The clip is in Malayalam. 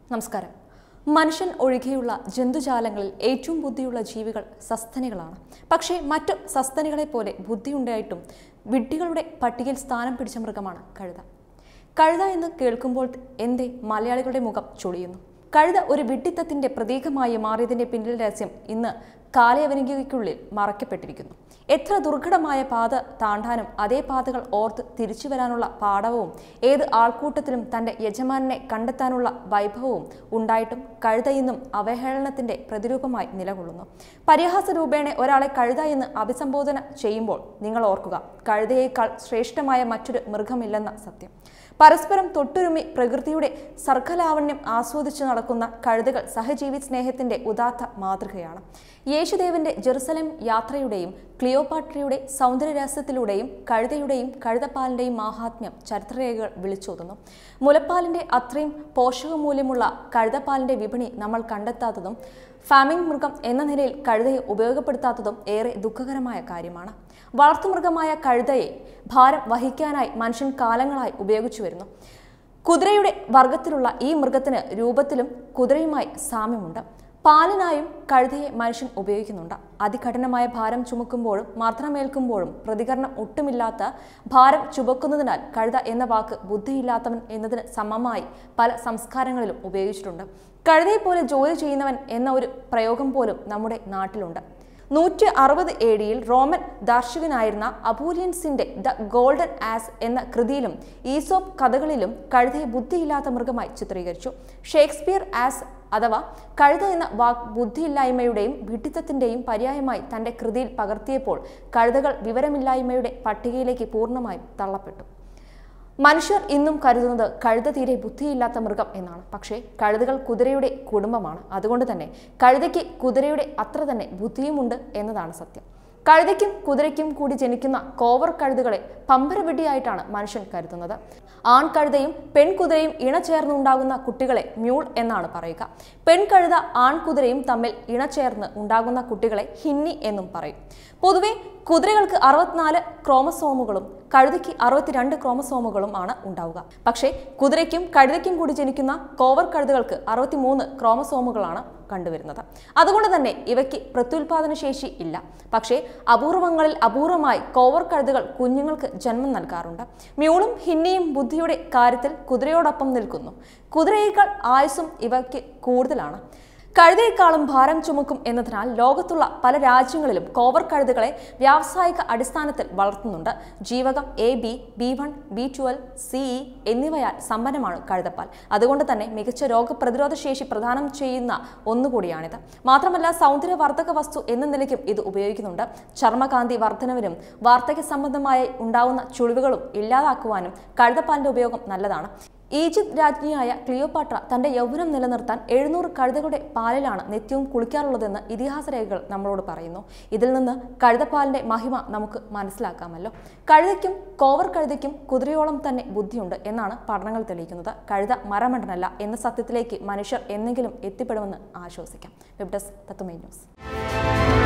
നമസ്കാരം മനുഷ്യൻ ഒഴികെയുള്ള ജന്തുജാലങ്ങളിൽ ഏറ്റവും ബുദ്ധിയുള്ള ജീവികൾ സസ്തനികളാണ് പക്ഷേ മറ്റു സസ്തനികളെ പോലെ ബുദ്ധിയുണ്ടായിട്ടും വിഡ്ഢികളുടെ പട്ടികയിൽ സ്ഥാനം പിടിച്ച മൃഗമാണ് കഴുത കഴുത എന്ന് കേൾക്കുമ്പോൾ എന്തേ മലയാളികളുടെ മുഖം ചൊളിയുന്നു കഴുത ഒരു വിഡ്ഢിത്തത്തിന്റെ പ്രതീകമായി മാറിയതിന്റെ പിന്നിൽ രഹസ്യം ഇന്ന് കാലയവനികയ്ക്കുള്ളിൽ മറയ്ക്കപ്പെട്ടിരിക്കുന്നു എത്ര ദുർഘടമായ പാത താണ്ടാനും അതേ പാതകൾ ഓർത്ത് തിരിച്ചു വരാനുള്ള പാടവവും ഏത് ആൾക്കൂട്ടത്തിലും തന്റെ യജമാനെ കണ്ടെത്താനുള്ള വൈഭവവും ഉണ്ടായിട്ടും കഴുത ഇന്നും അവഹേളനത്തിന്റെ പ്രതിരൂപമായി നിലകൊള്ളുന്നു പരിഹാസ രൂപേണ ഒരാളെ കഴുത എന്ന് അഭിസംബോധന ചെയ്യുമ്പോൾ നിങ്ങൾ ഓർക്കുക കഴുതയേക്കാൾ ശ്രേഷ്ഠമായ മറ്റൊരു മൃഗമില്ലെന്ന സത്യം പരസ്പരം തൊട്ടുരുമി പ്രകൃതിയുടെ സർഗലാവണ്യം ആസ്വദിച്ചു നടക്കുന്ന കഴുതകൾ സഹജീവി സ്നേഹത്തിന്റെ ഉദാത്ത മാതൃകയാണ് യേശുദേവന്റെ ജെറുസലേം യാത്രയുടെയും ക്ലിയോപാട്രയുടെ സൗന്ദര്യരഹസ്യത്തിലൂടെയും കഴുതയുടെയും കഴുതപ്പാലിന്റെയും മാഹാത്മ്യം ചരിത്രരേഖകൾ വിളിച്ചോതുന്നു മുലപ്പാലിന്റെ അത്രയും പോഷകമൂല്യമുള്ള കഴുതപ്പാലിന്റെ വിപണി നമ്മൾ കണ്ടെത്താത്തതും ഫാമിംഗ് മൃഗം എന്ന നിലയിൽ കഴുതയെ ഉപയോഗപ്പെടുത്താത്തതും ഏറെ ദുഃഖകരമായ കാര്യമാണ് വളർത്തുമൃഗമായ കഴുതയെ ഭാരം വഹിക്കാനായി മനുഷ്യൻ കാലങ്ങളായി ഉപയോഗിച്ചു വരുന്നു കുതിരയുടെ വർഗത്തിലുള്ള ഈ മൃഗത്തിന് രൂപത്തിലും കുതിരയുമായി സാമ്യമുണ്ട് പാലിനായും കഴുതയെ മനുഷ്യൻ ഉപയോഗിക്കുന്നുണ്ട് അതികഠിനമായ ഭാരം ചുമക്കുമ്പോഴും മർദ്ദനമേൽക്കുമ്പോഴും പ്രതികരണം ഒട്ടുമില്ലാത്ത ഭാരം ചുമക്കുന്നതിനാൽ കഴുത എന്ന വാക്ക് ബുദ്ധിയില്ലാത്തവൻ എന്നതിന് സമമായി പല സംസ്കാരങ്ങളിലും ഉപയോഗിച്ചിട്ടുണ്ട് കഴുതയെ പോലെ ജോലി ചെയ്യുന്നവൻ എന്ന ഒരു പ്രയോഗം പോലും നമ്മുടെ നാട്ടിലുണ്ട് നൂറ്റി അറുപത് എ ഡിയിൽ റോമൻ ദാർശനികനായിരുന്ന അപൂര്യൻസിന്റെ ദ ഗോൾഡൻ ആസ് എന്ന കൃതിയിലും ഈസോപ്പ് കഥകളിലും കഴുതയെ ബുദ്ധിയില്ലാത്ത മൃഗമായി ചിത്രീകരിച്ചു ഷേക്സ്പിയർ ആസ് അഥവാ കഴുത എന്ന വാക്ക് ബുദ്ധിയില്ലായ്മയുടെയും വിഡിത്തത്തിന്റെയും പര്യായമായി തന്റെ കൃതിയിൽ പകർത്തിയപ്പോൾ കഴുതകൾ വിവരമില്ലായ്മയുടെ പട്ടികയിലേക്ക് പൂർണ്ണമായും തള്ളപ്പെട്ടു മനുഷ്യർ ഇന്നും കരുതുന്നത് കഴുത തീരെ ബുദ്ധിയില്ലാത്ത മൃഗം എന്നാണ് പക്ഷേ കഴുതകൾ കുതിരയുടെ കുടുംബമാണ് അതുകൊണ്ട് തന്നെ കഴുതയ്ക്ക് കുതിരയുടെ അത്ര തന്നെ ബുദ്ധിയുമുണ്ട് എന്നതാണ് സത്യം കഴുതയ്ക്കും കുതിരയ്ക്കും കൂടി ജനിക്കുന്ന കോവർ കഴുതുകളെ പമ്പരവിഡിയായിട്ടാണ് മനുഷ്യൻ കരുതുന്നത് ആൺകഴുതയും പെൺകുതിരയും ഇണചേർന്നുണ്ടാകുന്ന കുട്ടികളെ മ്യൂൾ എന്നാണ് പറയുക പെൺകഴുത ആൺകുതിരയും തമ്മിൽ ഇണചേർന്ന് ഉണ്ടാകുന്ന കുട്ടികളെ ഹിന്നി എന്നും പറയും പൊതുവെ കുതിരകൾക്ക് അറുപത്തിനാല് ക്രോമസോമുകളും കഴുതയ്ക്ക് അറുപത്തിരണ്ട് ക്രോമസോമുകളും ആണ് ഉണ്ടാവുക പക്ഷേ കുതിരയ്ക്കും കഴുതയ്ക്കും കൂടി ജനിക്കുന്ന കോവർ കഴുതകൾക്ക് അറുപത്തിമൂന്ന് ക്രോമസോമുകളാണ് കണ്ടുവരുന്നത് അതുകൊണ്ട് തന്നെ ഇവയ്ക്ക് പ്രത്യുൽപാദന ശേഷി ഇല്ല പക്ഷേ അപൂർവങ്ങളിൽ അപൂർവമായി കോവർ കഴുതകൾ കുഞ്ഞുങ്ങൾക്ക് ജന്മം നൽകാറുണ്ട് മ്യൂളും ഹിന്നിയും ബുദ്ധിയുടെ കാര്യത്തിൽ കുതിരയോടൊപ്പം നിൽക്കുന്നു കുതിരയേക്കാൾ ആയുസ്സും ഇവയ്ക്ക് കൂടുതലാണ് കഴുതയെക്കാളും ഭാരം ചുമക്കും എന്നതിനാൽ ലോകത്തുള്ള പല രാജ്യങ്ങളിലും കോവർ കഴുതുകളെ വ്യാവസായിക അടിസ്ഥാനത്തിൽ വളർത്തുന്നുണ്ട് ജീവകം A B B one B twelve C E എന്നിവയാൽ സമ്പന്നമാണ് കഴുതപ്പാൽ അതുകൊണ്ട് തന്നെ മികച്ച രോഗപ്രതിരോധ ശേഷി പ്രദാനം ചെയ്യുന്ന ഒന്നുകൂടിയാണിത് മാത്രമല്ല സൗന്ദര്യവർദ്ധക വസ്തു എന്ന നിലയ്ക്കും ഇത് ഉപയോഗിക്കുന്നുണ്ട് ചർമ്മകാന്തി വർധനവിനും വാർദ്ധക്യ സംബന്ധമായി ഉണ്ടാവുന്ന ചുളിവുകളും ഇല്ലാതാക്കുവാനും കഴുതപ്പാലിന്റെ ഉപയോഗം നല്ലതാണ് ഈജിപ്ത് രാജ്ഞിയായ ക്ലിയോപാട്ര തന്റെ യൗവനം നിലനിർത്താൻ എഴുന്നൂറ് കഴുതകളുടെ പാലിലാണ് നിത്യവും കുളിക്കാറുള്ളതെന്ന് ഇതിഹാസ രേഖകൾ നമ്മളോട് പറയുന്നു ഇതിൽ നിന്ന് കഴുതപ്പാലിന്റെ മഹിമ നമുക്ക് മനസ്സിലാക്കാമല്ലോ കഴുതയ്ക്കും കോവർ കഴുതയ്ക്കും കുതിരയോളം തന്നെ ബുദ്ധിയുണ്ട് എന്നാണ് പഠനങ്ങൾ തെളിയിക്കുന്നത് കഴുത മരമണ്ടനല്ല എന്ന സത്യത്തിലേക്ക് മനുഷ്യർ എന്നെങ്കിലും എത്തിപ്പെടുമെന്ന് ആശ്വസിക്കാം വെബ് ഡെസ്ക് തത്തുമൈ ന്യൂസ്